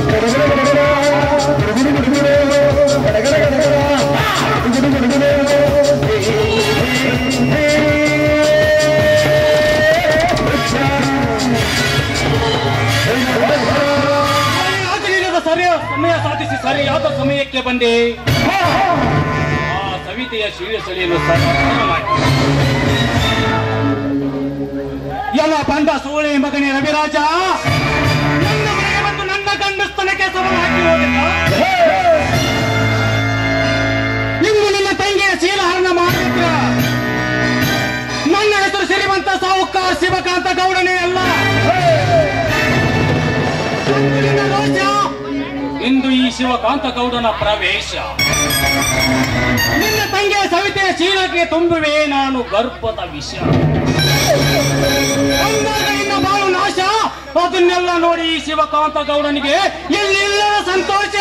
ರಾಜನಿಲ್ಲದ ಸರಿಯ ಸಮಯ ಸಾಧಿಸಿ ಸರಿಯಾದ ಸಮಯಕ್ಕೆ ಬಂದೆ ಆ ಸವಿತೆಯ ಶೀಲ ಸೆಳೆಯಲು ಸಹಾಯ ಮಾಡಿ ಎಲ್ಲ ಬಂದ ಸೋಳೆ ಮಗನೇ ರವಿರಾಜ ನನ್ನ ಮನೆಗೆ ಬಂದು ನನ್ನ ಗಂಡಸ್ತನಕ್ಕೆ ಸವಾಲು ಹಾಕಿ ಹೋಗಿಲ್ಲ ಇಂದು ನಿನ್ನ ತಂಗಿಯ ಶೀಲಹರಣ ಮಾಡಿದ್ರ ನನ್ನ ಹೆಸರು ಶ್ರೀಮಂತ ಸಾಹುಕಾರ ಶಿವಕಾಂತ ಗೌಡನೇ ಅಲ್ಲ ನಿನ್ನ ರೋಷ ಇಂದು ಈ ಶಿವಕಾಂತ ಗೌಡನ ಪ್ರವೇಶ ನಿನ್ನ ತಂಗಿಯ ಸವಿತೆಯ ಶೀಲಕ್ಕೆ ತುಂಬುವೆ ನಾನು ಗರ್ಭದ ವಿಷ ಅಂದಾಗ ನಿನ್ನ ಬಾಳು ನಾಶ ಅದನ್ನೆಲ್ಲ ನೋಡಿ ಈ ಶಿವಕಾಂತ ಗೌಡನಿಗೆ ಎಲ್ಲಿಲ್ಲದ ಸಂತೋಷ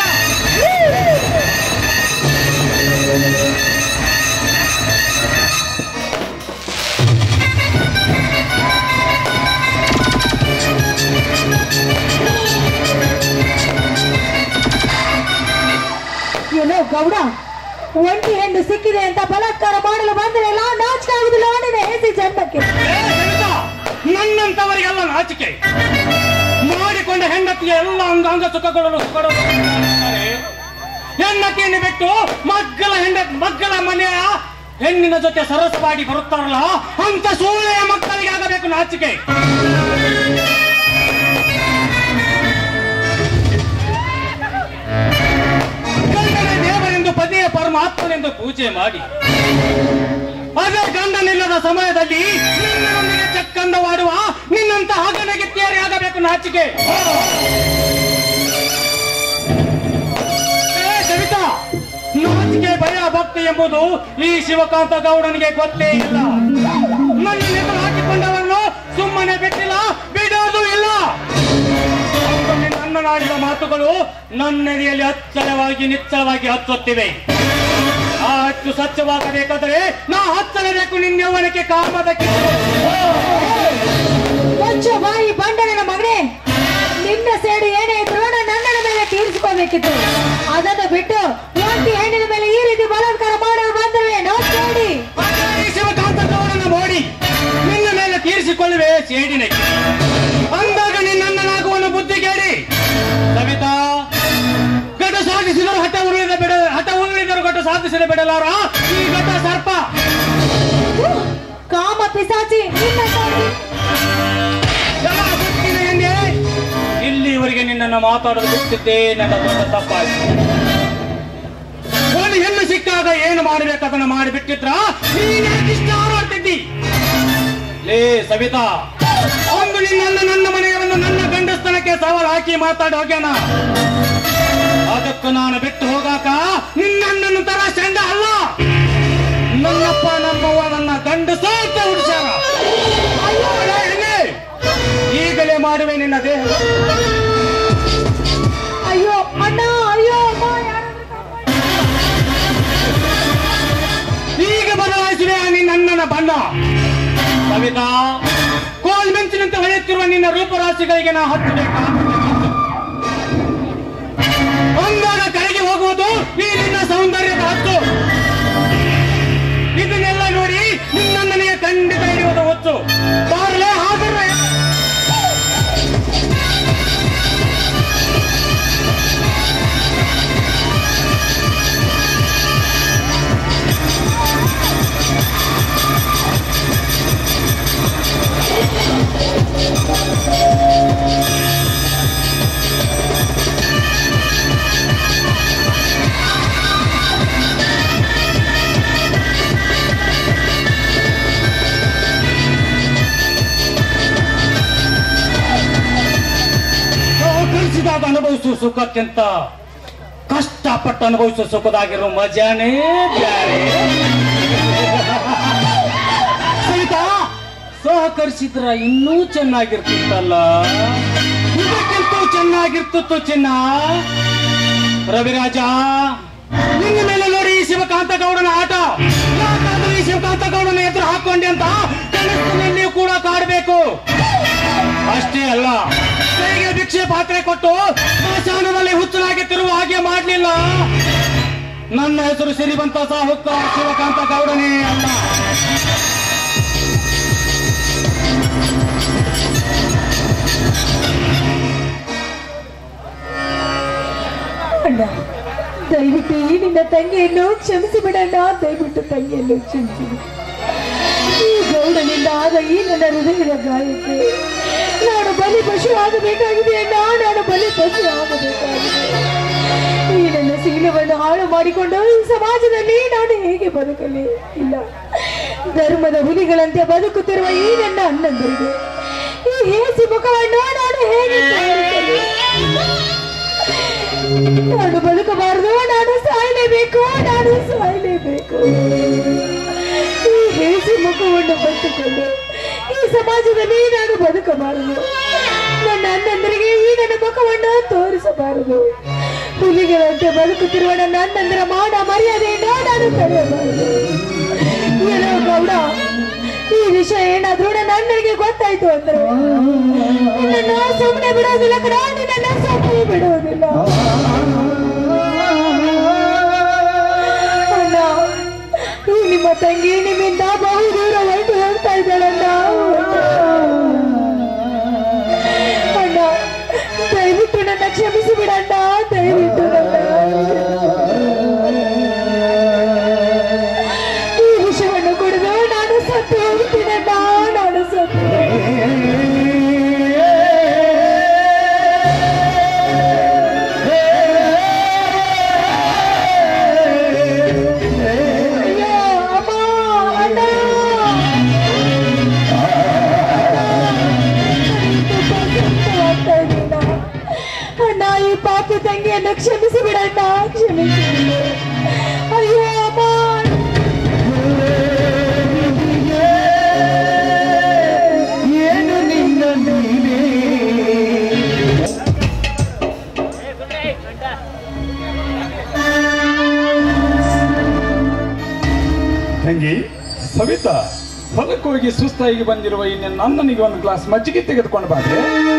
ಏನೋ ಗೌಡ ಒಂಟಿ ಹೆಣ್ಣು ಸಿಕ್ಕಿದೆ ಅಂತ ಬಲಾತ್ಕಾರ ಮಾಡಲು ಬಂದರೆ ಎಲ್ಲ ನಾಚಿಕೆ ಆಗುದಿಲ್ಲ ಅವನಿನ ಹೆಸಿ ಜನ್ಮಕ್ಕೆ ಏ, ಹೆಣ್ಣ, ನನ್ನಂತವರಿಗೆಲ್ಲ ನಾಚಿಕೆ ಮಾಡಿಕೊಂಡ ಹೆಂಡತಿಗೆ ಎಲ್ಲ ಅಂಗಾಂಗ ಸುಖಗಳು ಸುಖಗಳು ಮಾಡ್ತಾರೆ. ಹೆಂಡತಿಯನ್ನು ಬಿಟ್ಟು ಮಗ್ಗಲ ಹೆಂಡ ಮಗ್ಗಲ ಮನೆಯ ಹೆಣ್ಣಿನ ಜೊತೆ ಸರಸವಾಗಿ ಬರುತ್ತಾರಲ್ಲ ಅಂತ ಸೂಳೆಯ ಮಕ್ಕಳಿಗೆ ಆಗಬೇಕು ನಾಚಿಕೆ ಗಂಡನೇ ದೇವರೆಂದು ಪತಿಯ ಪರಮಾತ್ಮನೆಂದು ಪೂಜೆ ಮಾಡಿ ಅದೇ ಗಂಡನಿಲ್ಲದ ಸಮಯದಲ್ಲಿ ನಿನ್ನೊಂದಿಗೆ ಚಕ್ಕಂದವಾಡುವ ನಿನ್ನಂತ ಹಗನಿಗೆ ತೇರಿ ಆಗಬೇಕು ನಾಚಿಕೆ ಏ, ಸವಿತಾ ನಾಚಿಕೆ ಭಯ ಭಕ್ತಿ ಎಂಬುದು ಈ ಶಿವಕಾಂತ ಗೌಡನಿಗೆ ಗೊತ್ತೇ ಇಲ್ಲ ನನ್ನ ನೆನಪು ಹಾಕಿಕೊಂಡವರನ್ನು ಸುಮ್ಮನೆ ಬಿಟ್ಟಿಲ್ಲ ಬಿಡೋದು ಇಲ್ಲ ಒಮ್ಮೊಮ್ಮೆ ನನ್ನ ನಾಡಿದ ಮಾತುಗಳು ನನ್ನೆದೆಯಲ್ಲಿ ಅಚ್ಚಳವಾಗಿ ನಿಚ್ಚಳವಾಗಿ ಹಚ್ಚುತ್ತಿವೆ ಆ ಹಚ್ಚು ಸ್ವಚ್ಛವಾಗಬೇಕಾದರೆ ನಾ ಹಚ್ಚಲೇಬೇಕು ನಿನ್ನೆವನಕ್ಕೆ ಕಾಮದ ಕಿಚ್ಚು. ಮುಚ್ಚು ಬಾಯಿ ಬಂಡನ ಮಗನೇ ನಿನ್ನ ಸೇಡು ಏನೇ ಇದ್ರು ನನ್ನನ ಮೇಲೆ ತೀರಿಸಿಕೋಬೇಕಿತ್ತು ಅದನ್ನು ಬಿಟ್ಟು ಒಂಟಿ ಹೆಣ್ಣಿನ ಮೇಲೆ ಈ ರೀತಿ ಬಲಾತ್ಕಾರ ಮಾಡಲು ಬಂದರೆ ನೋಡಿ ಈ ಶಿವಕಾಂತ ಗೌಡನ ಮೋಡಿ ನಿನ್ನ ಮೇಲೆ ತೀರಿಸಿಕೊಳ್ಳುವೆ ಸೇಡಿನ ಅಂದಾಗ ನಿನ್ನಣ್ಣನಾಗುವನು ಬುದ್ಧಿಗೇಡಿ ಸವಿತಾ ಘಟ ಸಾಧಿಸಿದರು ಹಠ ಉರುಳಿದ ಬಿಡ ಹಠ ಉರುಳಿದರು ಘಟ ಸಾಧಿಸದೆ ಬಿಡಲಾರ ಈ ಘಟ ಸರ್ಪ ಕಾಮ ಪಿಸಾಚಿ ನಿನ್ನ ತಾಯಿ ಎಲ್ಲ ಬುದ್ಧಿನ ಎಂದೇ ಇಲ್ಲಿವರೆಗೆ ನಿನ್ನನ್ನು ಮಾತಾಡಲು ಬಿಟ್ಟಿದ್ದೇ ನನ್ನ ದೊಡ್ಡ ತಪ್ಪಾಯ್ತು ಒಂದು ಹೆಣ್ಣು ಸಿಕ್ಕಾಗ ಏನು ಮಾಡಬೇಕು ಅದನ್ನ ಮಾಡಿಬಿಟ್ಟಿದ್ರ ನೀನ್ ಇಷ್ಟ ಆಡ್ತಿದ್ದಿ ಲೇ ಸವಿತಾ ಒಂದು ನಿನ್ನ ನನ್ನ ಮನೆಯವರನ್ನು ನನ್ನ ಗಂಡಸ್ತನಕ್ಕೆ ಸವಾಲು ಹಾಕಿ ಮಾತಾಡಿ ಹೋಗ್ಯಾನ ಅದಕ್ಕೂ ನಾನು ಬಿಟ್ಟು ಹೋಗಾಕ ನಿನ್ನಣ್ಣನ ತರ ಚಂಡ ಅಲ್ಲ ನನ್ನಪ್ಪ ನಮ್ಮವ್ವ ನನ್ನ ಗಂಡಸ ಅಂತ ಹುಡ್ಸ್ಯಾರ ಅಯ್ಯೋ, ಲೇ ಹೆಣ್ಣೆ, ಈಗಲೇ ಮಾಡುವೆ ನಿನ್ನ ದೇಹ ಅಯ್ಯೋ ಅಣ್ಣ ಅಯ್ಯೋ ಅಮ್ಮ ಯಾರಾದ್ರೂ ಕಾಪಾಡಿ. ಈಗ ಬದಲಾಯಿಸಿದೆ ನಿನ್ನ ಅಣ್ಣನ ಬಣ್ಣ ಕವಿತಾ ಕೋಲ್ ಮೆಂಚಿನಂತೆ ಹೊಳೆಯುತ್ತಿರುವ ನಿನ್ನ ರೂಪರಾಶಿಗಳಿಗೆ ನಾ ಹತ್ತಬೇಕಾ ಅಂದಾಗ ಕರೆಗೆ ಹೋಗುವುದು ಈ ನಿನ್ನ ಸೌಂದರ್ಯದ ಹತ್ತು ಇದನ್ನೆಲ್ಲ ನೋಡಿ ನಿನ್ನ ನನಗೆ ಖಂಡಿತ ಹಿಡಿಯುವುದು ಹೊತ್ತು ಬಾರಲೇ ಹಾಗರೆ ಕಲಿಸಿದಾಗ ಅನುಭವಿಸುವ ಸುಖಕ್ಕಿಂತ ಕಷ್ಟಪಟ್ಟು ಅನುಭವಿಸುವ ಸುಖದಾಗಿರೋ ಮಜಾನೇ ಬ್ಯಾರೆ ಸವಿತಾ ಸಹಕರಿಸಿದ್ರ ಇನ್ನೂ ಚೆನ್ನಾಗಿರ್ತಿತ್ತಲ್ಲ ಇದಕ್ಕಿಂತೂ ಚೆನ್ನಾಗಿರ್ತಿತ್ತು ಚಿನ್ನ ರವಿರಾಜ ನಿನ್ನ ಮೇಲೆ ನೋಡಿ ಈ ಶಿವಕಾಂತ ಗೌಡನ ಆಟ ಯಾಕಾದ್ರೂ ಈ ಶಿವಕಾಂತ ಗೌಡನ ಎದುರು ಹಾಕೊಂಡೆ ಅಂತ ಕನಸಿನಲ್ಲಿ ಕೂಡ ಕಾಡಬೇಕು ಅಷ್ಟೇ ಅಲ್ಲ ಕೈಗೆ ಭಿಕ್ಷೆ ಭಿಕ್ಷೆ ಪಾತ್ರೆ ಕೊಟ್ಟು ಸ್ಮಶಾನದಲ್ಲಿ ಹುಚ್ಚನಾಗಿ ತಿರುವ ಹಾಗೆ ಮಾಡಲಿಲ್ಲ ನನ್ನ ಹೆಸರು ಸಿರಿವಂತ ಸಾಹುಕಾರ ಶಿವಕಾಂತ ಗೌಡನೇ ಅಲ್ಲ ಅಣ್ಣ ದಯವಿಟ್ಟು ಈ ನಿನ್ನ ತಂಗಿಯನ್ನು ಕ್ಷಮಿಸಿ ಬಿಡಣ್ಣ ದಯವಿಟ್ಟು ತಂಗಿಯನ್ನು ಕ್ಷಮಿಸಿ ಬಿಡು. ಈ ಗೌಡನಿಂದ ಆದ ಈ ನನ್ನ ಹೃದಯದ ಗಾಯಕ್ಕೆ ನಾನು ಬಲಿ ಪಶು ಆಗಬೇಕಾಗಿದೆ ಅಣ್ಣ ನಾನು ಬಲಿ ಪಶು ಆಗಬೇಕಾಗಿದೆ ಈ ನನ್ನ ಶೀಲವನ್ನು ಹಾಳು ಮಾಡಿಕೊಂಡು ಈ ಸಮಾಜದಲ್ಲಿ ನಾನು ಹೇಗೆ ಬದುಕಲಿ ಇಲ್ಲ ಧರ್ಮದ ಹುಲಿಗಳಂತೆ ಬದುಕುತ್ತಿರುವ ಈ ನನ್ನ ಅಣ್ಣಂದರಿಗೆ ಈ ಹೇಸಿ ಮುಖವನ್ನು ನಾನು ಹೇಗೆ ತೋರಿಸಲಿ? ನಾನು ಬದುಕಬಾರದು ನಾನು ಸಾಯಲೇಬೇಕು ನಾನು ಸಾಯಲೇಬೇಕು ಈ ಹೇಸಿ ಮುಖವನ್ನು ಬಟ್ಟುಕೊಂಡು ಈ ಸಮಾಜದಲ್ಲಿ ನಾನು ಬದುಕಬಾರದು ನನ್ನ ಅಣ್ಣಂದರಿಗೆ ಈ ನನ್ನ ಮುಖವನ್ನು ತೋರಿಸಬಾರದು ಹುಲಿಗಳಂತೆ ಬದುಕುತ್ತಿರುವ ನನ್ನ ಅಣ್ಣಂದರ ಮಾನ ಮರ್ಯಾದೆಯಿಂದ ನಾನು ಕಳೆಯಬಾರದು ಏನೋ ಗೌಡ ಈ ವಿಷಯ ಏನಾದ್ರೂ ನನ್ನ ಅಣ್ಣನಿಗೆ ಗೊತ್ತಾಯ್ತು ಅಂದ್ರೆ ನನ್ನ ಸುಮ್ಮನೆ ಬಿಡೋದಿಲ್ಲ ಕಣ ನನ್ನ ಸುಮ್ಮನೆ ಬಿಡೋದಿಲ್ಲ ಅಣ್ಣ ಈ ನಿಮ್ಮ ತಂಗಿ ನಿಮ್ಮಿಂದ ಬಹು ದೂರ ಹೊರಟು ಹೋಗ್ತಾ ಇದ್ದಾಳಣ್ಣ ಅಣ್ಣ ದಯವಿಟ್ಟು ನನ್ನ ಕ್ಷಮಿಸಿ ಬಿಡಣ್ಣ ದಯವಿಟ್ಟು ನನ್ನ ಈ ವಿಷಯವನ್ನು ಕುಡಿದು ನಾನು ಸತ್ತು ಹೋಗ್ತೀನಣ್ಣ ನಾನು ಸತ್ತು ಅಯ್ಯೋ ಅಮ್ಮ ಅಣ್ಣ ಅಣ್ಣ ಈ ಪಾಪಿ ತಂಗಿಯನ್ನು ಕ್ಷಮಿಸಿ ಬಿಡಣ್ಣ ಕ್ಷಮಿಸಿ ಬಿಡು. ಅಯ್ಯೋ ಅಮ್ಮ ಏನು ನಿನ್ನ ನೀನೇ ತಂಗಿ ಸವಿತಾ ಹೊಲಕ್ಕೆ ಹೋಗಿ ಸುಸ್ತಾಗಿ ಬಂದಿರುವ ಈ ನನ್ನ ಅಣ್ಣನಿಗೆ ಒಂದು ಗ್ಲಾಸ್ ಮಜ್ಜಿಗೆ ತೆಗೆದುಕೊಂಡು ಬಾದ್ರೆ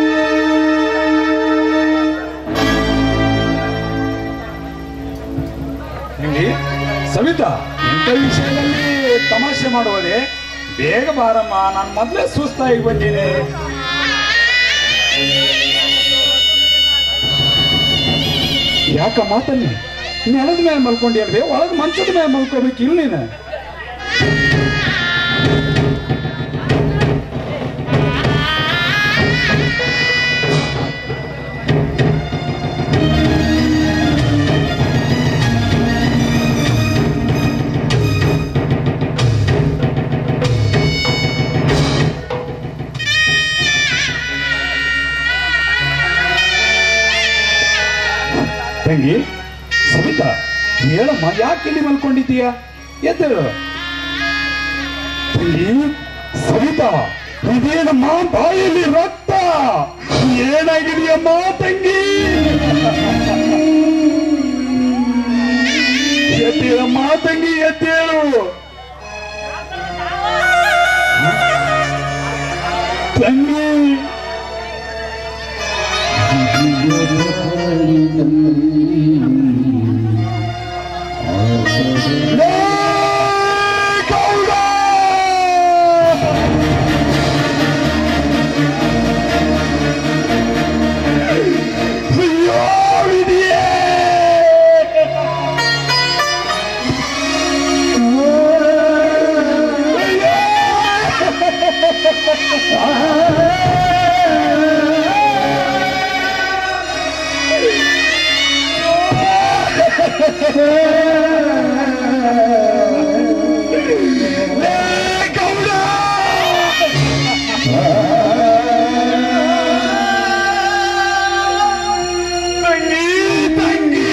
ತಂಗಿ ಸವಿತಾ ಇಂಥ ವಿಷಯದಲ್ಲಿ ತಮಾಷೆ ಮಾಡುವುದೇ ಬೇಗ ಬಾರಮ್ಮ ನಾನು ಮೊದಲೇ ಸುಸ್ತಾಗಿ ಬಂದೀನಿ ಯಾಕ ಮಾತನ್ನಿ ನೆಲದ ಮೇಲೆ ಮಲ್ಕೊಂಡಿಲ್ವೇ ಒಳಗೆ ಮಂಚದ ಮೇಲೆ ಮಲ್ಕೋಬೇಕು ಇಲ್ಲ ನೀನು ತಂಗಿ ಸವಿತಾ ಹೇಳಮ್ಮ ಯಾಕೆ ಇಲ್ಲಿ ಮಲ್ಕೊಂಡಿದ್ದೀಯ ಎದ್ದೇಳು ತಂಗಿ ಸವಿತಾ ಇದೇನಮ್ಮ ಬಾಯಲ್ಲಿ ರಕ್ತ ಏನಾಗಿದೆಯಮ್ಮ ತಂಗಿ ಎದ್ದೇಳಮ್ಮ ತಂಗಿ ಎದ್ದೇಳು ತಂಗಿ ಲೇ ಗೌಡ! ಅಯ್ಯೋ ವಿಧಿಯೇ! ಲೇ ಗೌಡ! ತಂಗಿ ತಂಗಿ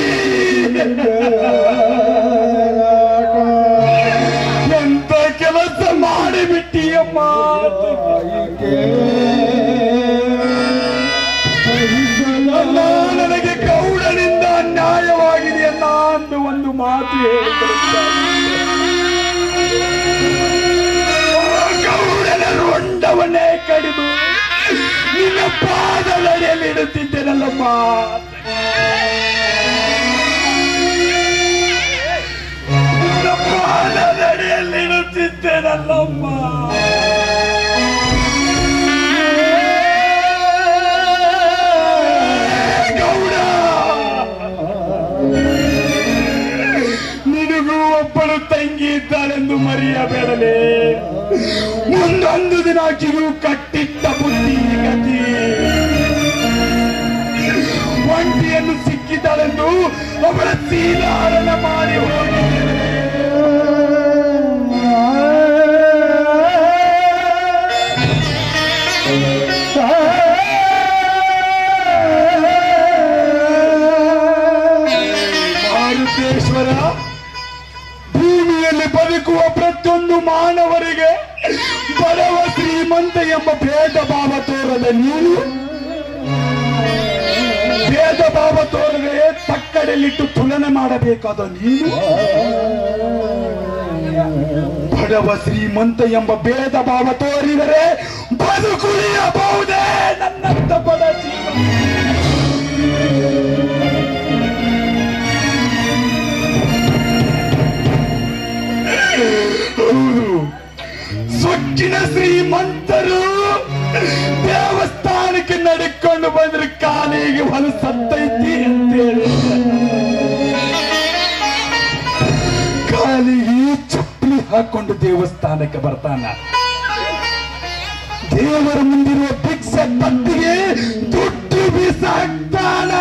ಎಂತ ಕೆಲಸ ಮಾಡಿಬಿಟ್ಟಿಯಮ್ಮ ಅಲ್ಲ, ನನಗೆ ಗೌಡನಿಂದ ಅನ್ಯಾಯವಾಗಿದೆ ಅನ್ನ ಅಂದು ಒಂದು ಮಾತು ಹೇಳಿಕೊಳ್ಳುತ್ತಾರೆ ಗೌಡನ ರುಂಡವನ್ನೇ ಕಡಿದು ನಿನ್ನ ಪಾದದಡಿಯಲ್ಲಿ ಇಡುತ್ತಿದ್ದೇನಲ್ಲಮ್ಮ ಪಾದದಡಿಯಲ್ಲಿ ಇಡುತ್ತಿದ್ದೇನಲ್ಲಮ್ಮ ಗೌಡ ನಿನಗೂ ಒಬ್ಬಳು ತಂಗಿ ಇದ್ದಾಳೆಂದು ಮರೆಯಬೇಡಲೇ ಮುಂದೊಂದು ದಿನ ಆಕೆಗೂ ಕಟ್ಟಿಟ್ಟ ಬುದ್ಧಿ ಗತಿ ಒಂಟಿಯನ್ನು ಸಿಕ್ಕಿದ್ದಾಳೆಂದು ಅವಳ ಸೀದಾರಣ ಮಾಡಿ ಹೋಗಿದ್ದೇನೆ ಮಾರುತೇಶ್ವರ ಭೂಮಿಯಲ್ಲಿ ಬದುಕುವ ಪ್ರತಿಯೊಂದು ಮಾನವರಿಗೆ ಬಡವ ಶ್ರೀಮಂತ ಎಂಬ ಭೇದ ಭಾವ ತೋರದ ನೀನು ಭೇದ ಭಾವ ತೋರದೆ ತಕ್ಕಡೆಯಲ್ಲಿಟ್ಟು ತುಲನೆ ಮಾಡಬೇಕಾದ ನೀನು ಬಡವ ಶ್ರೀಮಂತ ಎಂಬ ಭೇದ ಭಾವ ತೋರಿದರೆ ಬದುಕುಳಿಯಬಹುದೇ ನನ್ನಂತ ಬಡ ಜೀವ ಹೌದು ಸೊಕ್ಕಿನ ಶ್ರೀಮಂತರು ದೇವಸ್ಥಾನಕ್ಕೆ ನಡ್ಕೊಂಡು ಬಂದ್ರೆ ಕಾಲಿಗೆ ಹೊಲ ಸತ್ತೈತಿ ಅಂತೇಳಿ ಕಾಲಿಗೆ ಚಪ್ಪಲಿ ಹಾಕೊಂಡು ದೇವಸ್ಥಾನಕ್ಕೆ ಬರ್ತಾನ ದೇವರ ಮುಂದಿರುವ ಭಿಕ್ಷೆ ಪತ್ತಿಗೆ ದುಡ್ಡು ಬೀಸಾಕ್ತಾನ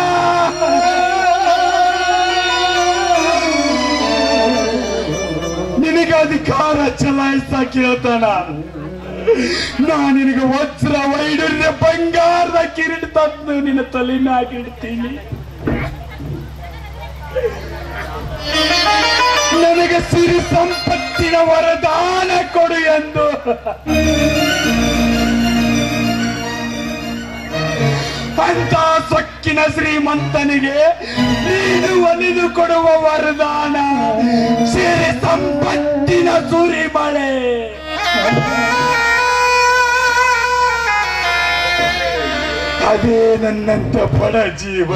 ನಿನಗೆ ಅಧಿಕಾರ ಚಲಾಯಿಸ ಕೇಳ್ತಾನ ನಾ ನಿನಗೆ ವಜ್ರ ವೈಡೂರ್ಯ ಬಂಗಾರದ ಕಿರೀಟ ತಂದು ನಿನ್ನ ತಲೆನಾಗಿಡ್ತೀನಿ ನನಗೆ ಸಿರಿ ಸಂಪತ್ತಿನ ವರದಾನ ಕೊಡು ಎಂದು ಅಂತ ಸೊಕ್ಕಿನ ಶ್ರೀಮಂತನಿಗೆ ನೀನು ಒಲಿದು ಕೊಡುವ ವರದಾನ ಸಿರಿ ಸಂಪತ್ತಿನ ಸುರಿಮಳೆ ಅದೇ ನನ್ನಂತ ಬಡ ಜೀವ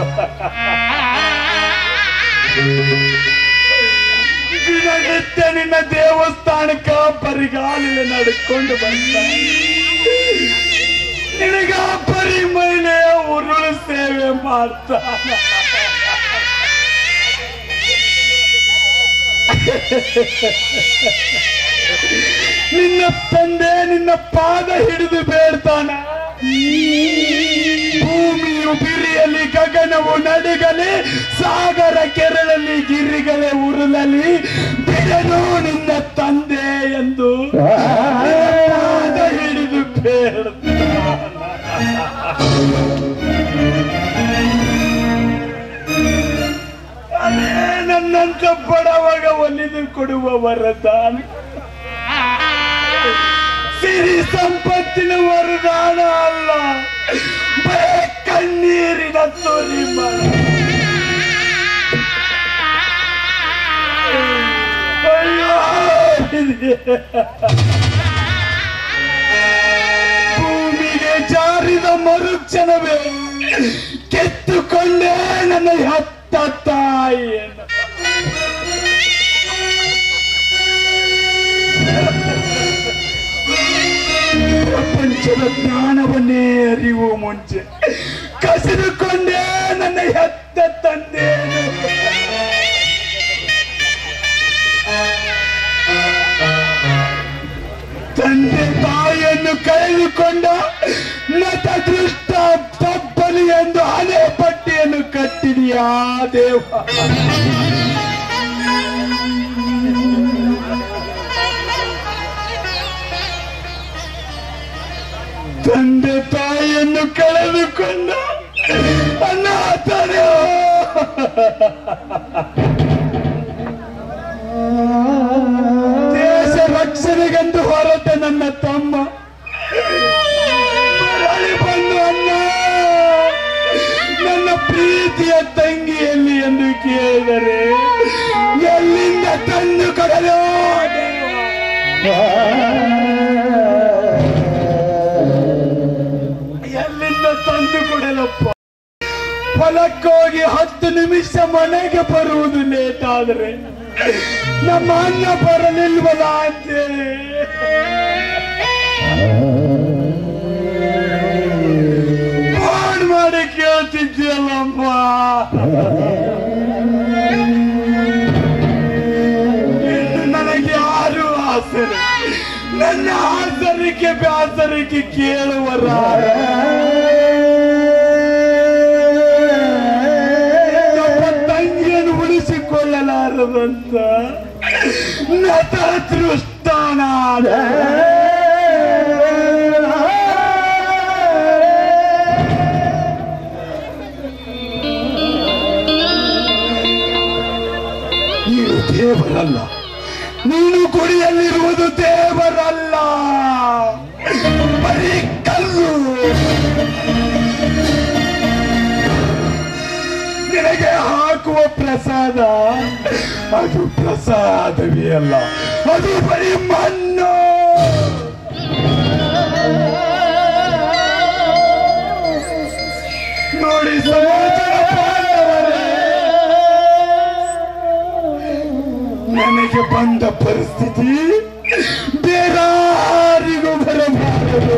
ದಿನನಿತ್ಯ ನಿನ್ನ ದೇವಸ್ಥಾನಕ್ಕ ಬರಿಗಾಲಿನ ನಡ್ಕೊಂಡು ಬಂದ ನಿನಗ ಬರಿ ಮಹಿಳೆಯ ಉರುಳು ಸೇವೆ ಮಾಡ್ತಾನ ನಿನ್ನ ತಂದೆ ನಿನ್ನ ಪಾದ ಹಿಡಿದು ಬೇಡ್ತಾನ ಭೂಮಿಯು ಬಿರಿಯಲಿ ಗಗನವು ನಡುಗಲಿ ಸಾಗರ ಕೆರಳಲಿ ಗಿರಿಗಳೇ ಉರುಳಲಿ ಬಿಡನು ನಿನ್ನ ತಂದೆ ಎಂದು ಪಾದ ಹಿಡಿದು ಬೇಡ್ತಾನ ಅದೇ ನನ್ನಂತ ಬಡವಾಗ ಒಲಿದು ಕೊಡುವ ವರದಾನ ಸಿರಿ ಸಂಪತ್ತಿನ ವರದಾನ ಅಲ್ಲ ಬರೇ ಕಣ್ಣೀರಿನ ಸುರಿಮಳ ಅಯ್ಯೋ ಇದೆ. ಭೂಮಿಗೆ ಜಾರಿದ ಮರುಕ್ಷಣವೇ ಕೆತ್ತುಕೊಂಡೇ ನನ್ನ ಹತ್ತ ತಾಯಿಯನ್ನು ಪ್ರಪಂಚದ ಜ್ಞಾನವನ್ನೇ ಅರಿಯುವ ಮುಂಚೆ ಕಸಿದುಕೊಂಡೇ ನನ್ನ ಹೆತ್ತ ತಂದೆಯನ್ನು ತಂದೆ ತಾಯಿಯನ್ನು ಕಳೆದುಕೊಂಡ ನಟ ದೃಷ್ಟ ತಪ್ಪಲಿ ಎಂದು ಹಣೆ ಪಟ್ಟಿಯನ್ನು ಕಟ್ಟಿದೆಯಾ ದೇವ ತಂದೆ ತಾಯಿಯನ್ನು ಕಳೆದುಕೊಂಡ ಅನಾಥನೇ ದೇಶ ರಕ್ಷಣೆಗೆಂದು ಹೊರಟ ನನ್ನ ತಮ್ಮ ಮರಳಿ ಬಂದು ಅಣ್ಣ ನನ್ನ ಪ್ರೀತಿಯ ತಂಗಿಯಲ್ಲಿ ಎಂದು ಕೇಳಿದರೆ ಎಲ್ಲಿಂದ ತಂದು ಕೊಡಲು ಎಲ್ಲಿಂದ ತಂದು ಕೊಡಲಪ್ಪ ಹೊಲಕ್ಕೋಗಿ ಹತ್ತು ನಿಮಿಷ ಮನೆಗೆ ಬರುವುದು ಲೇಟ್ ಆದ್ರೆ ನಮ್ಮ ಅನ್ನ ಬರಲಿಲ್ವಲ್ಲ ಅಂತೇಳಿ ಫೋನ್ ಮಾಡಿ ಕೇಳ್ತಿದ್ಯಲ್ಲಮ್ಮ ಇನ್ನು ನನಗೆ ಯಾರು ಆಸರೆ ನನ್ನ ಆಸರಿಕೆ ಬ್ಯಾಸರಿಕೆ ಕೇಳುವರ ನಮ್ಮ ತಂಗಿಯನ್ನು ಉಳಿಸಿಕೊಳ್ಳಲಾರದಂತ ನತ ದೃಷ್ಟಾನಾದ ನೀನು ದೇವರಲ್ಲ ನೀನು ಗುಡಿಯಲ್ಲಿರುವುದು ದೇವರಲ್ಲ ಬರೀ ಕಲ್ಲು ನಿನಗೆ ಹಾಕುವ ಪ್ರಸಾದ ಅದು ಪ್ರಸಾದವೇ ಅಲ್ಲ ಅದು ಬರೀ ಮಣ್ಣು ನೋಡಿ ಸಮಾಜದ ಬಾಂಧವರೇ, ನನಗೆ ಬಂದ ಪರಿಸ್ಥಿತಿ ಬೇರಾರಿಗೂ ಬರಬಾರದು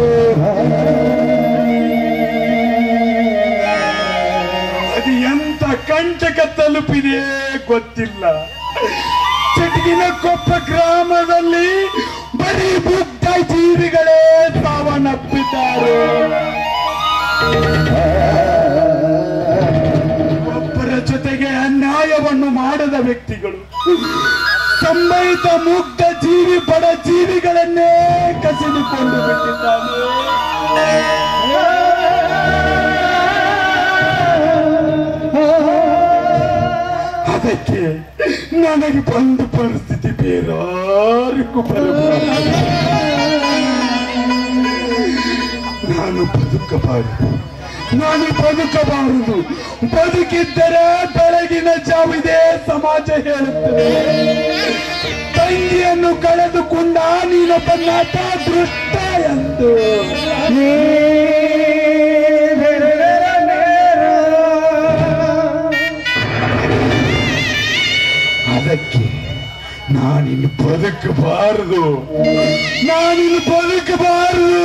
ಅದು ಎಂತ ಕಂಟಕ ತಲುಪಿದೆ ಗೊತ್ತಿಲ್ಲ ಚಟಗಿನ ಕೊಪ್ಪ ಗ್ರಾಮದಲ್ಲಿ ಬರೀ ಮುಗ್ಧ ಜೀವಿಗಳೇ ಸಾವನ್ನಪ್ಪಿದ್ದಾರೆ ಒಬ್ಬರ ಜೊತೆಗೆ ಅನ್ಯಾಯವನ್ನು ಮಾಡದ ವ್ಯಕ್ತಿಗಳು ಸಂಬಯಿತ ಮುಗ್ಧ ಜೀವಿ ಬಡ ಜೀವಿಗಳನ್ನೇ ಕಸಿದುಕೊಂಡು ಬಿಟ್ಟಿದ್ದಾನೆ ಅದಕ್ಕೆ ನನಗೆ ಬಂದ ಪರಿಸ್ಥಿತಿ ಬೇರಾರಿಗೂ ಬರಬಾರದು ನಾನು ಬದುಕಬಾರದು ನಾನು ಬದುಕಬಾರದು ಬದುಕಿದ್ದರೆ ಬೆಳಗಿನ ಜಾವಿದೆ ಸಮಾಜ ಹೇಳುತ್ತದೆ ತಂಗಿಯನ್ನು ಕಳೆದುಕೊಂಡ ನೀನೊಬ್ಬ ನಟ ದೃಷ್ಟ ಎಂದು ಅದಕ್ಕೆ ನಾನಿನ್ನು ಬದುಕಬಾರದು ನಾನಿನ್ನು ಬದುಕಬಾರದು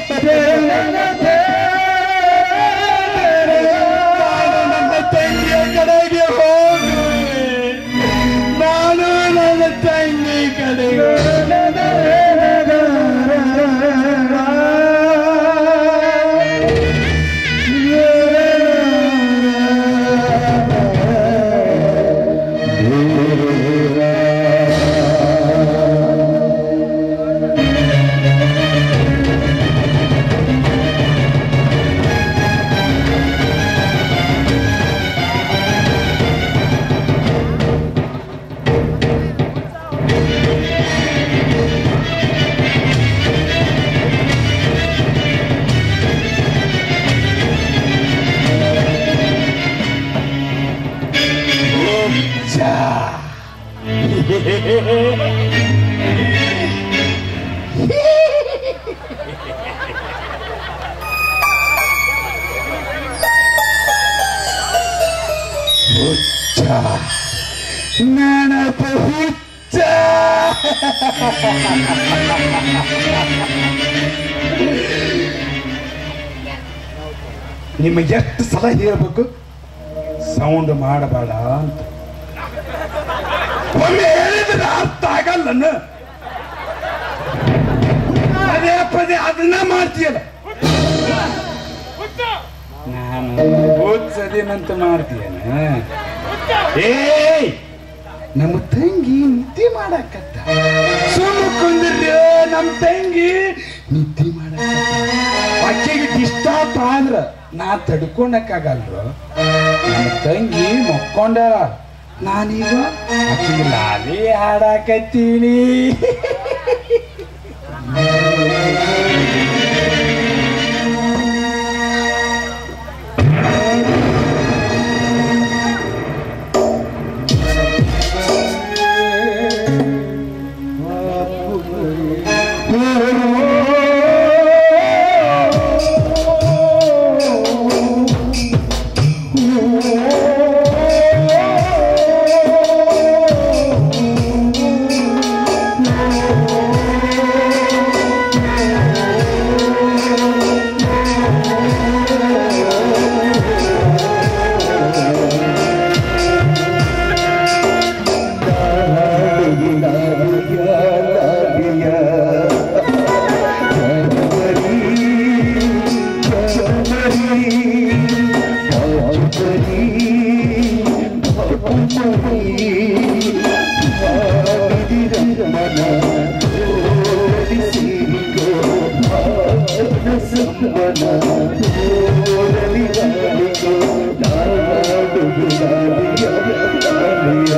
ನಾನು ನನ್ನ ತಂಗಿಯ ಕಡೆಗೆ ಹೋಗುವೆ ನಾನು ನನ್ನ ತಂಗಿ ಕಡೆಗೆ ಚಾ ಹುಚ್ಚ ನೆನಪ ಹುಚ್ಚ ನಿಮಗೆ ಎಷ್ಟು ಸಲ ಹೇಳ್ಬೇಕು ಸೌಂಡ್ ಮಾಡಬೇಡ ಅಂತ ಒಮ್ಮೆ ಹೇಳಿದ್ರೆ ಅರ್ಥ ಆಗಲ್ಲನ ಪದೇ ಪದೇ ಅದನ್ನ ಮಾಡ್ತೀಯಲ್ಲ ನಾನು ಓದ್ಸದೇನಂತ ಮಾಡ್ತೀಯನ ಏಯ್ ನಮ್ಮ ತಂಗಿ ನಿದ್ದೆ ಮಾಡಕತ್ತ ಸುಮ್ಮ ಕುಂದ್ರಿ ನಮ್ಮ ತಂಗಿ ನಿದ್ದೆ ಮಾಡಕತ್ತ ಆಕೆಗೆ ಡಿಸ್ಟರ್ಬ್ ಆದ್ರ ನಾ ತಡ್ಕೊಳಕ್ಕಾಗಲ್ರು ನಮ್ಮ ತಂಗಿ ಮಕ್ಕೊಂಡ ನಾನೀಗ ಆಕೆಗೆ ಲಾಲಿ ಹಾಡಾಕತ್ತೀನಿ ಬರೀ ಮರಿ ಮಾಡಿದಿರ ಮನ ಓಡಿಸಿಕೋ ಮಾನಸ ಮನ ಓಡಲಿ ಮಾಡಿಕೋ ನಾಡು ಗುಲಾಬಿಯ ಲಾಲಿಯ.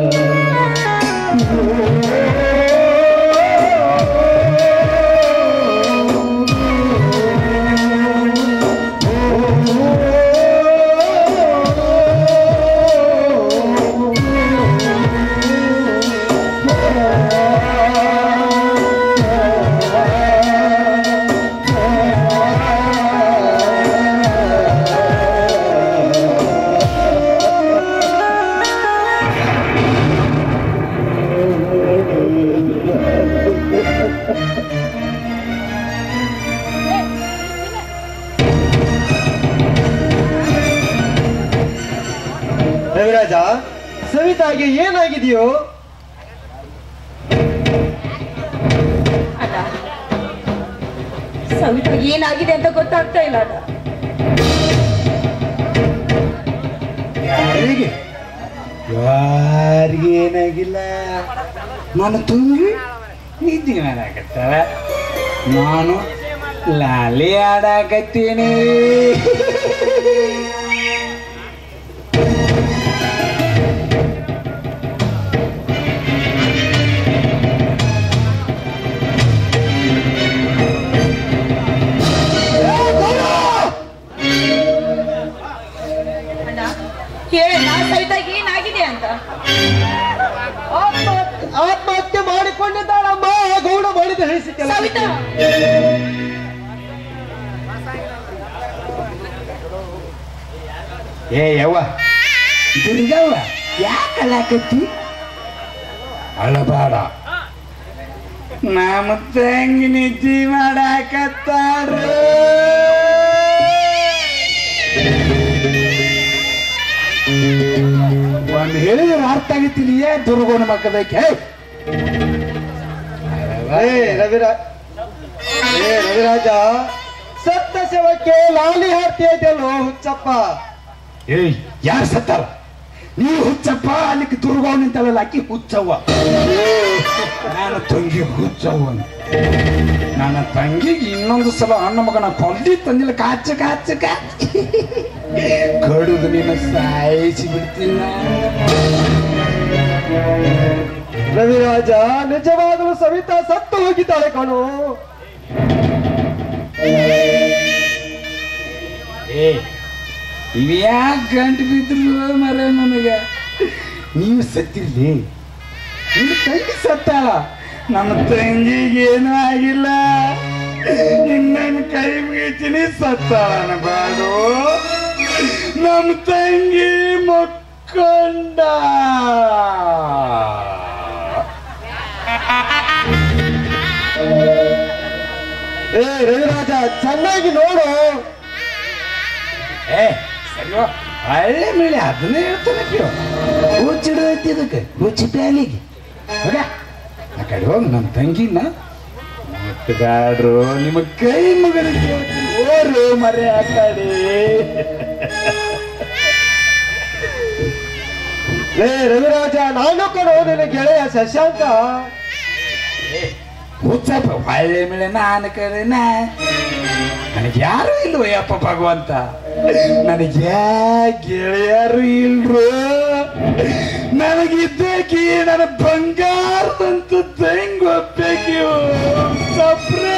ರವಿರಾಜ ಸವಿತಾಗೆ ಏನಾಗಿದೆಯೋ ಅಣ್ಣ ಸವಿತಾ ಏನಾಗಿದೆ ಅಂತ ಗೊತ್ತಾಗ್ತಾ ಇಲ್ಲ ಅಣ್ಣ ಯಾರಿಗೆ ಯಾರಿಗೇನಾಗಿಲ್ಲ ನಾನು ತುಂಬಿ ನಿದ್ದೆ ಮಾಡಾಕತ್ತ ನಾನು ಲಾಲಿ ಆಡಾಕತ್ತೀನಿ ಅಣ್ಣ ಹೇಳಣ್ಣ ಸವಿತಾ ಏನಾಗಿದೆ ಅಂತ ಆತ್ಮಹತ್ಯೆ ಆತ್ಮಹತ್ಯೆ ಮಾಡಿಕೊಂಡಿದ್ದಾಳಮ್ಮ ಗೌಡ ಮಾಡಿದ ಹೇಳಿಸಿ ಸವಿತಾ ಏ ಯವ್ವ ದುರ್ಗವ್ವ ಯಾಕಲಾಕತ್ತಿ ಅಳಬಾಡ ನಮ್ಮ ತಂಗಿ ನಿದ್ದೆ ಮಾಡಾಕತ್ತಾರ ಒಂದ್ ಹೇಳಿದ್ರೆ ಅರ್ಥ ಆಗತ್ತಿಲ್ಲ ಏ ದುರ್ಗೋಣ ಮಕ್ಕದಕ್ಕೆ ಏ ರವಿರಾಜ ಏ ರವಿರಾಜ ಸತ್ತ ಶವಕ್ಕೆ ಲಾಲಿ ಹಾಡ್ತಿ ಐತಲ್ಲೋ ಹುಚ್ಚಪ್ಪ ಏಯ್ ಯಾರು ಸತ್ತಾರ ನೀವು ಹುಚ್ಚಪ್ಪ ಅಲ್ಲಿಗೆ ದುರ್ಗವ್ ನಿಂತಲ್ಲ ಆಕಿ ಹುಚ್ಚವ್ವ ನಾನು ತಂಗಿ ಹುಚ್ಚವ್ವ ನನ್ನ ತಂಗಿಗೆ ಇನ್ನೊಂದು ಸಲ ಅಣ್ಣ ಮಗನ ಕೊಲ್ದಿ ತಂದಿಲ್ಲ ಕಾಚ ಕಾಚ ಕಾಚ ಕಡುದು ನಿನ್ನ ಸಾಯಿಸಿ ಬಿಡ್ತೀನಿ ರವಿರಾಜ ನಿಜವಾಗಲೂ ಸವಿತಾ ಸತ್ತು ಹೋಗಿದ್ದಾಳೆ ಕಣೋ ಏ ಇವ್ಯಾಕೆ ಗಂಟು ಬಿದ್ರು ಮರ ನನಗೆ ನೀವು ಸತ್ತಿರ್ಲಿ ನಿನ್ನ ತಂಗಿ ಸತ್ತಾಳ ನಮ್ಮ ತಂಗಿಗೆ ಏನೂ ಆಗಿಲ್ಲ ಇನ್ನೇನು ಕೈ ಮುಗಿತೀನಿ ಸತ್ತಾಳನ ಬಾಡು ನಮ್ಮ ತಂಗಿ ಮಕ್ಕೊಂಡ ಏ ರವಿರಾಜ ಚೆನ್ನಾಗಿ ನೋಡು ಏ ಸರಿಯೋ ಒಳ್ಳೆ ಮೇಲೆ ಅದನ್ನೇ ಹೇಳ್ತಾನೆ ಹುಚ್ಚಿಡೈತಿ ಇದಕ್ಕೆ ಹುಚ್ಚಿ ಪ್ಯಾಲಿಗೆ ಹೋಗ ಆ ಕಡೆ ಹೋಗಿ ನಮ್ಮ ತಂಗಿನ ಮುಟ್ಟದಾಡ್ರು ನಿಮ್ಮ ಕೈ ಮಗನಿಗೆ ಓರು ಮರೆ ಆ ಕಡೆ ಏ ರವಿರಾಜ ನಾನು ಕಣೋ ನಿನ್ನ ಗೆಳೆಯ ಶಶಾಂಕ ಹುಚ್ಚಪ್ಪ ಒಳ್ಳೆ ಮೇಲೆ ನಾನು ಕರೆನ ನನಗೆ ಯಾರು ಇಲ್ವೋ ಯಪ್ಪ ಭಗವಂತ ನನಗೆ ಯಾ ಗೆಳೆಯರು ಇಲ್ರು ನನಗಿದ್ದಕ್ಕೆ ನನ್ನ ಬಂಗಾರದಂತ ತಂಗ ಒಪ್ಪೇಕಿ ಸಪ್ರೆ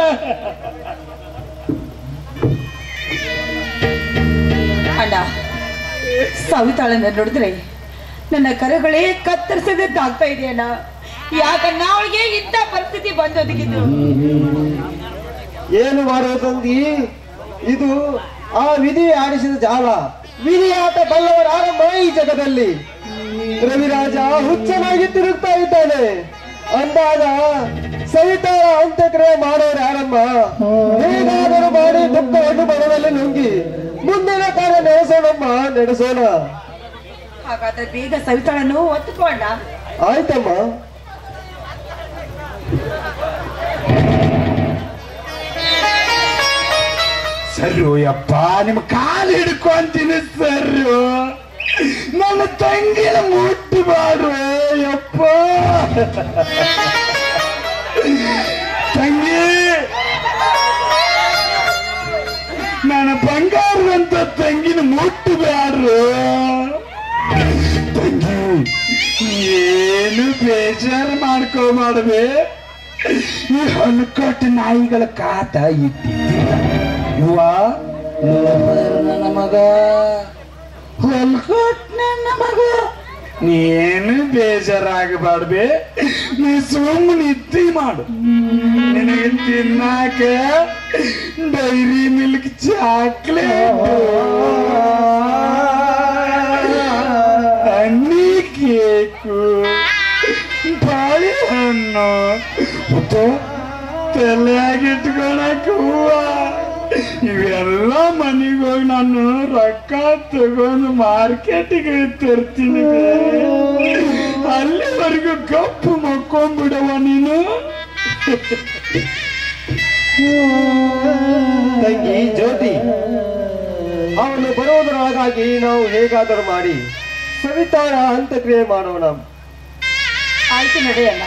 ಅಣ್ಣ ಸವಿತಾಳನ್ನ ನೋಡಿದ್ರೆ ನನ್ನ ಕರಗಳೇ ಕತ್ತರಿಸದಂತಾಗ್ತಾ ಇದೆ ಅಣ್ಣ ಯಾಕನ್ನ ಅವಳಿಗೆ ಇಂಥ ಪರಿಸ್ಥಿತಿ ಬಂದೊದಗಿದ್ದು ಏನು ಮಾಡುವ ತಂದಿ ಇದು ಆ ವಿಧಿ ಆಡಿಸಿದ ಜಾಲ ವಿಧಿ ಆಟ ಬಲ್ಲವರ ಆರಂಭ ಈ ಜಗದಲ್ಲಿ ರವಿರಾಜ ಹುಚ್ಚನಾಗಿ ತಿರುಗ್ತಾ ಇದ್ದಾನೆ ಅಂದಾಗ ಸವಿತಾರ ಅಂತ್ಯಕ್ರಿಯೆ ಮಾಡೋರು ಆರಂಭ ಹೇಗಾದರೂ ಮಾಡಿ ದುಃಖವನ್ನು ಮನದಲ್ಲಿ ನುಂಗಿ ಮುಂದಿನ ಕಾರ್ಯ ನಡೆಸೋಣಮ್ಮ ನಡೆಸೋಣ ಹಾಗಾದ್ರೆ ಬೇಗ ಸವಿತಾಳನ್ನು ಒತ್ತುಕೊಂಡ ಆಯ್ತಮ್ಮ ಸರ್ ಯಪ್ಪ ನಿಮ್ಮ ಕಾಲು ಹಿಡ್ಕೊಂತೀನಿ ಸರ್ ನನ್ನ ತಂಗಿನ ಮುಟ್ಟಬಾರ್ದು ಯಪ್ಪ ತಂಗಿ ನನ್ನ ಬಂಗಾರದಂತ ತಂಗಿನ ಮುಟ್ಟಬಾರ್ದು ತಂಗಿ ಏನು ಬೇಜಾರು ಮಾಡ್ಕೋಬಾರ್ದೆ ಈ ಹೊಲಕೊಟ್ಟು ನಾಯಿಗಳ ಕಾಟ ಇಟ್ಟಿದ್ದಿಲ್ಲ ಇವ ನನ್ನ ಮಗ ಹೊಲ್ಕೊಟ್ ನನ್ನ ಮಗ ನೀನು ಬೇಜಾರಾಗಬಾರ್ದೆ ನೀ ಸುಮ್ಮನೆ ನಿದ್ದೆ ಮಾಡು ನಿನಗೆ ತಿನ್ನಾಕ ಡೈರಿ ಮಿಲ್ಕ್ ಚಾಕ್ಲೇಟ್ ಹಣ್ಣಿ ಕೇಕು ಬಾಳೆಹಣ್ಣು ಮತ್ತು ತಲೆಯಾಗಿಟ್ಕೊಳಕ್ ಹೂವ ಇವೆಲ್ಲ ಮನೆಗೆ ಹೋಗಿ ನಾನು ರೊಕ್ಕ ತಗೊಂಡು ಮಾರ್ಕೆಟಿಗೆ ತರ್ತೀನಿ ಬೇ. ಅಲ್ಲಿವರೆಗೂ ಕಪ್ಪು ಮಕ್ಕೊಂಬಿಡವ ನೀನು ತಂಗಿ ಜ್ಯೋತಿ ಅವನು ಬರುವುದರೊಳಗಾಗಿ ನಾವು ಹೇಗಾದರೂ ಮಾಡಿ ಸವಿತಾಳ ಅಂತ್ಯಕ್ರಿಯೆ ಮಾಡೋಣ ಆಯ್ತು ನಡೆಯಲ್ಲ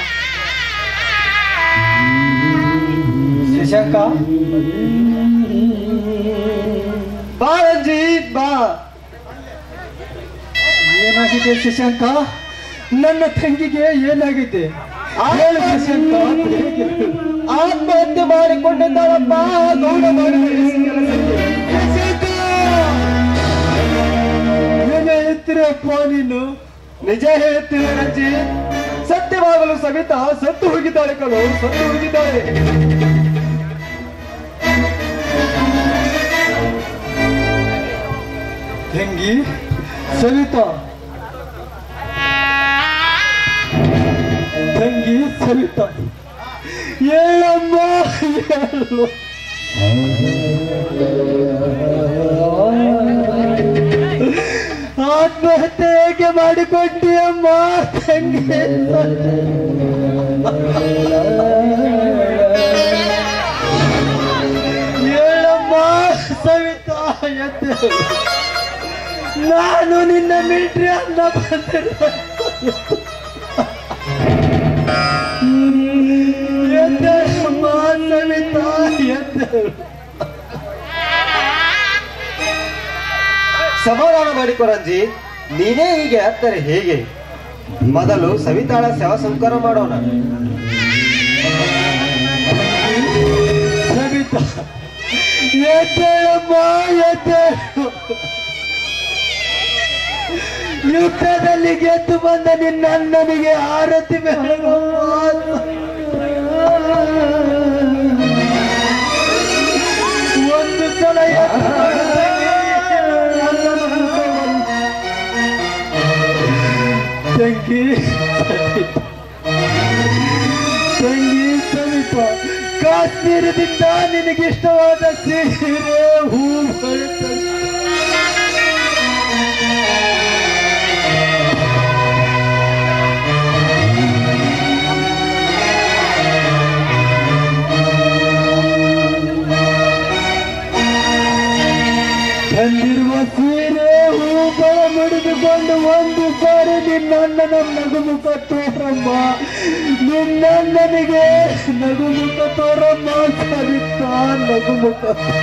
ಶಶಾಂಕ ಬಾ ರಂಜಿತ್ ಬಾ ಏನಾಗಿದೆ ಶಶಾಂಕ ನನ್ನ ತಂಗಿಗೆ ಏನಾಗಿದೆ ಹೇಳು ಶಶಾಂಕ ಹೇಗೆ? ಆತ್ಮಹತ್ಯೆ ಮಾಡಿಕೊಂಡಿದ್ದಾಳಪ್ಪ ಗೌಡ ಮಾಡಿದ ಈ ಕೆಲಸಕ್ಕೆ. ಏನೇ ಹೇಳ್ತೀರಪ್ಪ ನೀನು ನಿಜ ಹೇಳ್ತೀನಿ ರಂಜಿತ್ ಸತ್ಯವಾಗಲು ಸವಿತಾ ಸತ್ತು ಹೋಗಿದ್ದಾಳೆ ಕಣು ಸತ್ತು ಹೋಗಿದ್ದಾಳೆ ತಂಗಿ ಸವಿತಾ ತಂಗಿ ಸವಿತಾ ಹೇಳಮ್ಮ ಹೇಳು ಆತ್ಮಹತ್ಯೆ ಹೇಗೆ ಮಾಡಿಕೊಟ್ಟಿಯಮ್ಮ ತಂಗಿ ಹೇಳಮ್ಮ ಸವಿತಾ ಎದ್ದೇಳು. ನಾನು ನಿನ್ನ ಮಿಲ್ಟ್ರಿ ಅನ್ನ ಬಂದಿರುವ ಎದ್ದೇಳಮ್ಮ ಸವಿತಾ ಎದ್ದೇಳು. ಸಮಾಧಾನ ಮಾಡಿಕೊ ರಂಜಿ ನೀನೇ ಹೀಗೆ ಹತ್ತಾರೆ ಹೇಗೆ ಮೊದಲು ಸವಿತಾಳ ಶವ ಸಂಸ್ಕಾರ ಮಾಡೋಣ ಸವಿತಾ ಎದ್ದೇಳಮ್ಮ ಎದ್ದೇಳು ಯುದ್ಧದಲ್ಲಿ ಗೆದ್ದು ಬಂದ ನಿನ್ನ ಅಣ್ಣನಿಗೆ ಆರತಿ ಒಂದು ಸಲ ಎದ್ದು ತಂಗಿ ತಂಗಿ ಸವಿತ ಕಾಶ್ಮೀರದಿಂದ ನಿನಗಿಷ್ಟವಾದ ಸೀರೆ ಹೂ ತಂದಿರುವ ಸೀರೆ ಹೂಗಳ ಮುಡಿದುಕೊಂಡು ಒಂದು ಸಾರಿ ನಿನ್ನಣ್ಣನ ನಗುಮುಖ ತೋರಮ್ಮ ನಿನ್ನಣ್ಣನಿಗೆ ನಗುಮುಖ ತೋರಮ್ಮ ಸವಿತಾ ನಗುಮುಖ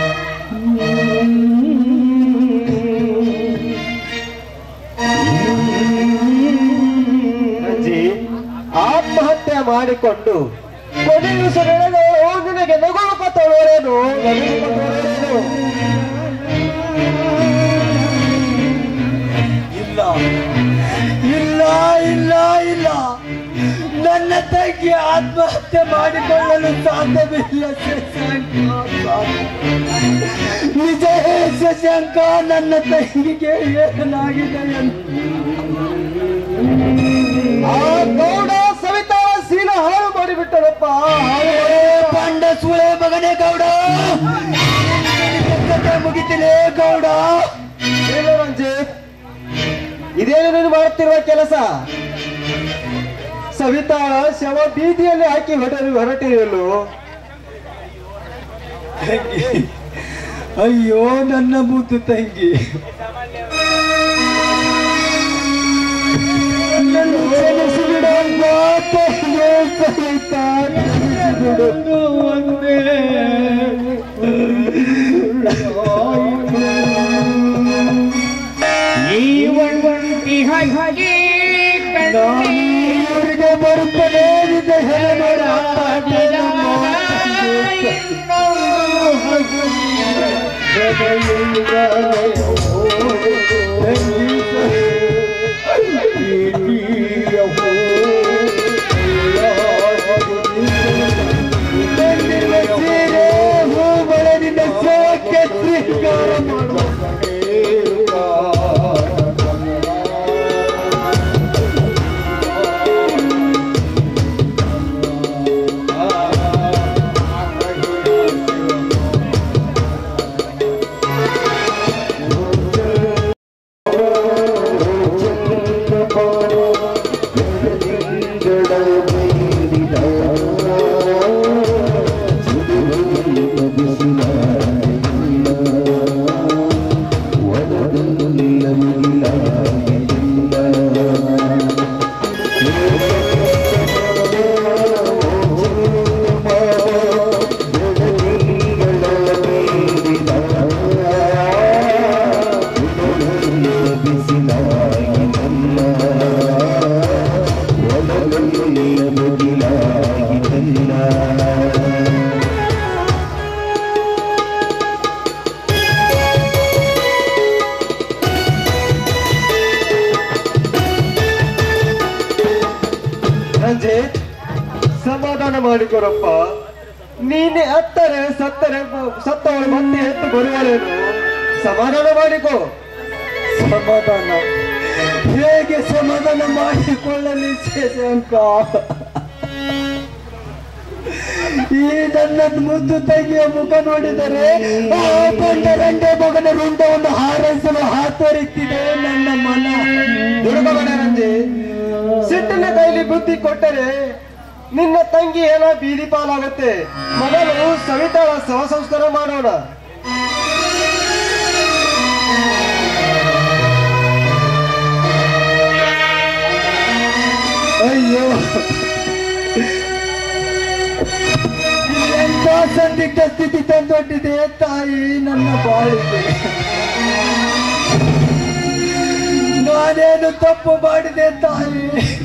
ಅಜ್ಜಿ ಆತ್ಮಹತ್ಯೆ ಮಾಡಿಕೊಂಡು ಕೊನೆಯುಸರೆಳೆದು ನಿನಗೆ ನಗುಮುಖ ತೋರೇನು ನಗುಮುಖ ತೋರೇನು ಇಲ್ಲ ಇಲ್ಲ ಇಲ್ಲ ಇಲ್ಲ ನನ್ನ ತಂಗಿ ಆತ್ಮಹತ್ಯೆ ಮಾಡಿಕೊಳ್ಳಲು ಸಾಧ್ಯವಿಲ್ಲ ಶಶಾಂಕ ನಿಜ ಹೇ ಶಶಾಂಕ ನನ್ನ ತಂಗಿಗೆ ಏನಾಗಿದೆ ಎಂದು ಆ ಗೌಡ ಸವಿತಾ ಸೀನ ಹಾಳು ಮಾಡಿಬಿಟ್ಟರಪ್ಪ ಪಂಡ ಸುಳೆ ಮಗನೇ ಗೌಡ ಕತೆ ಮುಗಿತಿಲೇ ಗೌಡ ಏನು ರಂಜಿತ್ ಇದೇನು ನೀನು ಮಾಡುತ್ತಿರುವ ಕೆಲಸ ಸವಿತಾಳ ಶವ ಬೀದಿಯಲ್ಲಿ ಹಾಕಿ ಹೊರಟರು ಹೊರಟಿರಲು ಅಯ್ಯೋ ನನ್ನ ಮುದ್ದು ತಂಗಿ ನನ್ನ ಕ್ಷಮಿಸಿಬಿಡಮ್ಮ ತಂಗಿ ಸಹಿತ ಕ್ಷಮಿಸಿಬಿಡು. ಒಂದೇ ನಾನು ಊರಿಗೆ ಬರುತ್ತಲೇ ನಿಜ ಹೇಳಬೇಡ ಸೀರೆ ಹೂ ಬೆಳೆದಿದ್ದ ಸೋಕೆ ಶೃಂಗಾರ ಮಾಡುವ ರಂಜಿತ್ ಸಮಾಧಾನ ಮಾಡಿಕೊರಪ್ಪ ನೀನೆ ಅತ್ತರೆ ಸತ್ತರೆ ಸತ್ತವಳು ಮತ್ತೆ ಎತ್ತು ಬರುವಳೇನು ಸಮಾಧಾನ ಮಾಡಿಕೋ ಸಮಾಧಾನ ಹೇಗೆ ಸಮಾಧಾನ ಮಾಡಿಕೊಳ್ಳಲಿ ಶಶಾಂಕ ಈ ನನ್ನ ಮುದ್ದು ತಂಗಿಯ ಮುಖ ನೋಡಿದರೆ ಆ ಕೊಂಡ ರಂಡೆ ಮಗನ ರುಂಡವನ್ನು ಹಾರೈಸಲು ಹಾತೊರಿತಿದೆ ನನ್ನ ಮನ ದುಡುಕಬೇಡ ರಂಜಿ ಸಿಟ್ಟಿನ ಕೈಲಿ ಬುದ್ಧಿ ಕೊಟ್ಟರೆ ನಿನ್ನ ತಂಗಿ ಏನೋ ಬೀದಿ ಪಾಲಾಗುತ್ತೆ ಮೊದಲು ಸವಿತಾಳ ಶವ ಸಂಸ್ಕಾರ ಮಾಡೋಣ ಅಯ್ಯೋ ಎಂತ ಸಂದಿಗ್ಧ ಸ್ಥಿತಿ ತಂದೊಡ್ಡಿದೆ ತಾಯಿ ನನ್ನ ಬಾಳಿಗೆ ನಾನೇನು ತಪ್ಪು ಮಾಡಿದೆ ತಾಯಿ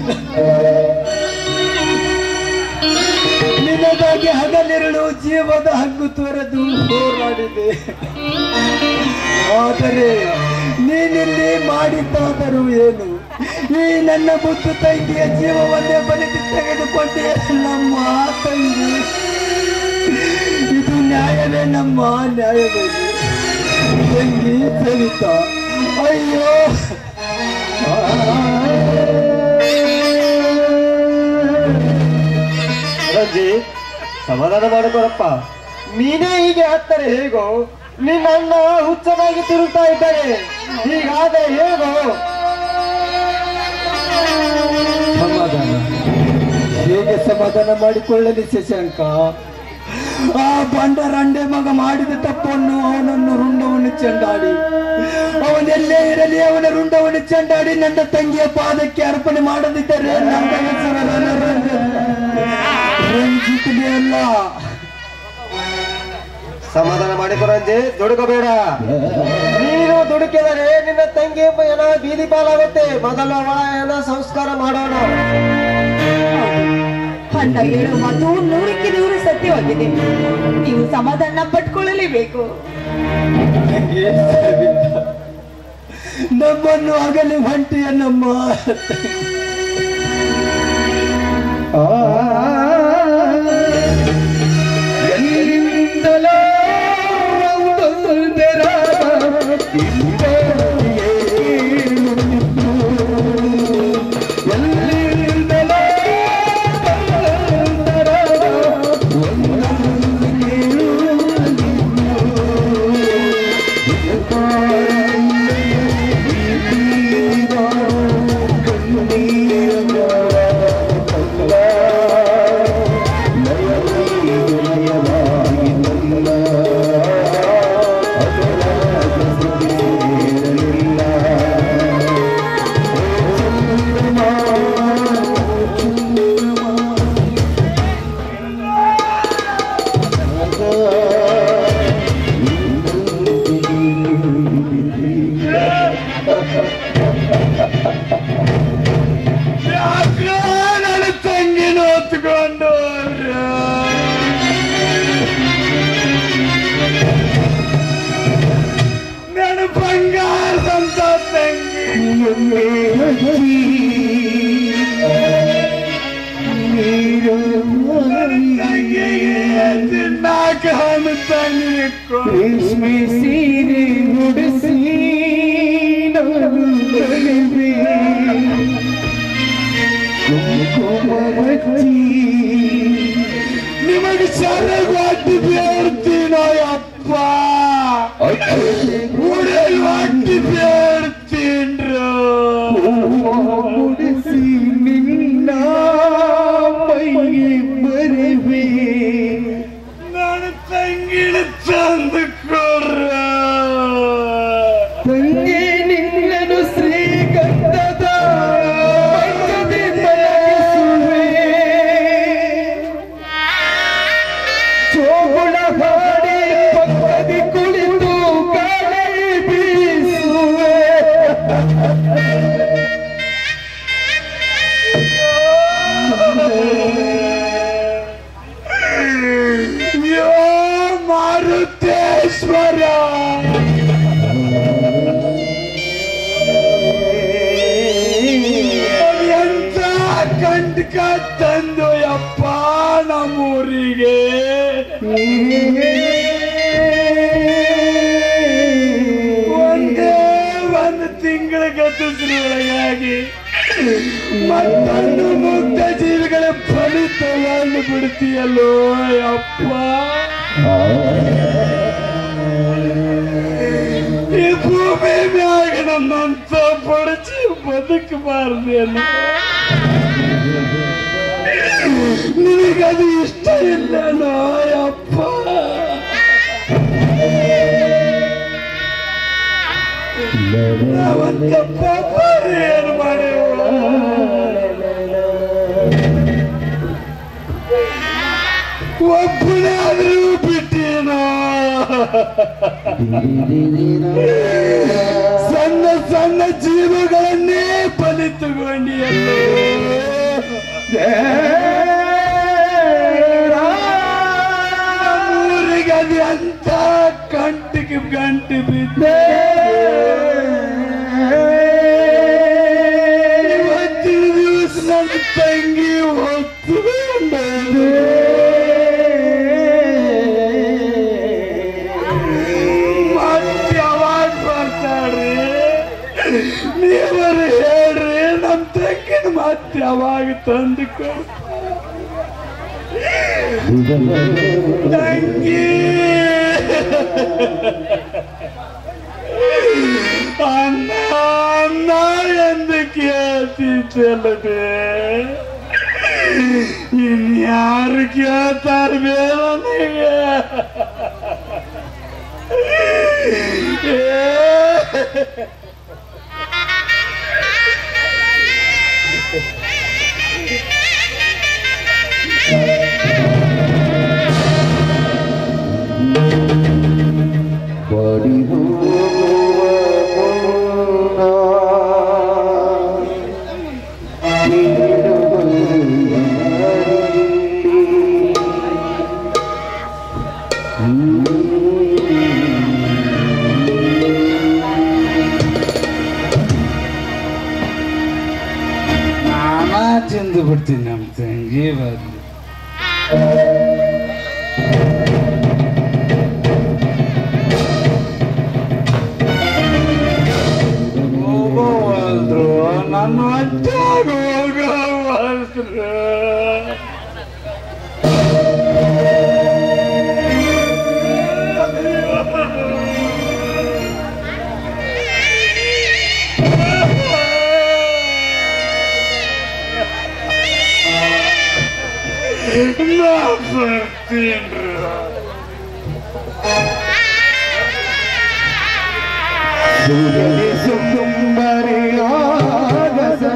ನಿನಗಾಗಿ ಹಗಲಿರುಳು ಜೀವದ ಹಂಗು ತೊರೆದು ಹೋರಾಡಿದೆ ಆದರೆ ನೀನಿಲ್ಲಿ ಮಾಡಿದ್ದಾದರೂ ಏನು ಈ ನನ್ನ ಮುದ್ದು ತಂಗಿಯ ಜೀವವನ್ನೇ ಬಲಿದು ತೆಗೆದುಕೊಂಡೆ ನಮ್ಮ ತಂಗಿ ಇದು ನ್ಯಾಯವೇ ನಮ್ಮ ನ್ಯಾಯವೇ ತಂಗಿ ಸವಿತಾ ಅಯ್ಯೋ ರಂಜಿತ್ ಸಮಾಧಾನ ಮಾಡಿಕೊಡಪ್ಪ ನೀನೇ ಹೀಗೆ ಆಗ್ತಾರೆ ಹೇಗೋ ನಿನ್ನ ಅಣ್ಣ ಹುಚ್ಚನಾಗಿ ತಿರುಗ್ತಾ ಇದ್ದಾರೆ ಹೀಗಾದ್ರೆ ಹೇಗೋ ಸಮಾಧಾನ ಹೇಗೆ ಸಮಾಧಾನ ಮಾಡಿಕೊಳ್ಳಲಿ ಶಶಾಂಕ ಆ ಬಂಡ ರಂಡೆ ಮಗ ಮಾಡಿದ ತಪ್ಪನ್ನು ಅವನನ್ನು ರುಂಡವನ್ನು ಚೆಂಡಾಡಿ ಅವನೆಲ್ಲೇ ಇರಲಿ ಅವನ ರುಂಡವನ್ನು ಚೆಂಡಾಡಿ ನನ್ನ ತಂಗಿಯ ಪಾದಕ್ಕೆ ಅರ್ಪಣೆ ಮಾಡದಿದ್ದರೆ ನನ್ನ ಹೆಸರು ರಣರಂಜನ್. ರಂಜಿತ್ಗೆ ಅಲ್ಲ ಸಮಾಧಾನ ಮಾಡಿಕೊರಂಜೆ ದುಡುಕಬೇಡ ನೀನು ದುಡುಕಿದರೆ ನಿನ್ನ ತಂಗಿ ಏನ ಬೀದಿ ಪಾಲಾಗುತ್ತೆ ಮೊದಲು ಅವಳ ಏನ ಸಂಸ್ಕಾರ ಮಾಡೋಣ ಅಣ್ಣ ಹೇಳೋ ಮಾತು ನೂರಕ್ಕೆ ನೂರು ಸತ್ಯವಾಗಿದೆ ನೀವು ಸಮಾಧಾನ ಪಟ್ಕೊಳ್ಳಲೇಬೇಕು ನಮ್ಮನ್ನು ಅಗಲಿ ಹೊಂಟಿಯ ನಮ್ಮ ಎಲ್ಲಿಂದಲೋ ಒಂದು ರಾಗ ಎಲ್ಲಿಂದಲೋ ಒಂದು ರಾಗ ಕಣ್ಣೀರ ಯಾಕೋ ನನ್ನ ತಂಗಿನ ಹೊತ್ಕೊಂಡು ನನ್ನ ಬಂಗಾರದಂತ ತಂಗಿ ತಿನ್ನಾಕ ಹಣ್ಣು ತಂಗಿ ರೇಷ್ಮೆ ಸೀರೆ ಉಡಿಸಿ ನಗುತ್ತಲಿವೆ. ಕುಂಕುಮ ಹಚ್ಚಿ ನಿಮಗೆ ಚೆನ್ನಾಗಿ ಬೇಡ್ತೀನೋ ಅಪ್ಪ ಉಡಲ್ ಒಟ್ಟಿ ಬೇಡ್ತೀನ್ರು ಮುಡಿಸಿ ನಿನ್ನ ಮೈಗೆ ಬರುವೆ ನಾನು ತಂಗಿನ ತಂದು ಕೊಡ್ರ ತಂಗಿ ನಿನ್ನನು ಶ್ರೀಗಂಧದ ಪಂಚದಿ ಮಲಗಿಸುವೆ. ಜೋಗುಳ ಹಾಡಿ ಪಕ್ಕದಿ ಕುಳಿತು ಗಾಳಿ ಬೀಸುವೆ ಯೋ ಮಾರುತೇಶ್ವರ ಎಂತ ಕಂಟಕ ತಂದು ಯಪ್ಪ ನಮ್ಮೂರಿಗೆ ಒಂದೇ ಒಂದು ತಿಂಗಳ ಗತಿಸ್ರೊಳಗಾಗಿ ಮತ್ತೊಂದು ಮುಗ್ಧ ಜೀವಿಗಳ ಫಲಿತವನ್ನು ಬಿಡ್ತೀಯಲ್ಲೋ ಅಪ್ಪ ಈ ಭೂಮಿ ಮ್ಯಾಗ ನನ್ನಂತ ಪಡಚಿ ಬದುಕಬಾರ್ದೇನು ನಿನಗದು ಇಷ್ಟ ಇಲ್ಲನೋ ಅಪ್ಪ ನಾವಂತ ಪಾಪ ಏನು ಮಾಡೇವ ಒಬ್ಬನಾದ್ರೂ ಬಿಟ್ಟೇನೋ ಸಣ್ಣ ಸಣ್ಣ ಜೀವಗಳನ್ನೇ ಬಲಿ ತಗೊಂಡಿಯಲ್ಲೋ ಊರಿಗೆ ಅದು ಅಂತ ಕಂಟಿಗೆ ಗಂಟು ಬಿದ್ದೆ ಇವತ್ತಿನ ದಿವಸ ನನ್ನ ತಂಗಿ ಹೊತ್ತು ಮತ್ತೆ ಯಾವಾಗ ಬರ್ತಾರ್ರಿ ನೀವರು ಹೇಳ್ರಿ ನಮ್ ತಂಗಿನ ಮತ್ತೆ ಯಾವಾಗ ತಂದು ಕೊಡ್ ತಂಗಿ ಅನ್ನ ಅನ್ನ ಎಂದು ಕೇಳ್ತಿದ್ದಲ್ಲದೆ ಇನ್ಯಾರು ಕೇಳ್ತಾರ ಬೇಡ ನನಗೆ ಏ ಬಡಿ ಹೋಗುವ ಮುನ್ನ ನೀಡುವರು ಯಾರಲ್ಲಿ? ನಾನಾ ತಿಂದು ಬಿಡ್ತೀನಿ ನಮ್ಮ ತಂಗಿ ಬದಲು ಹೋಗೋವಲ್ರು ನನ್ನ ಹೊಟ್ಟಾಗ ಹೋಗೋವಲ್ರು ನಾ ಬರ್ತೀನ್ರಿ ಸುಂದರಿ ಸುಂದರಿಯ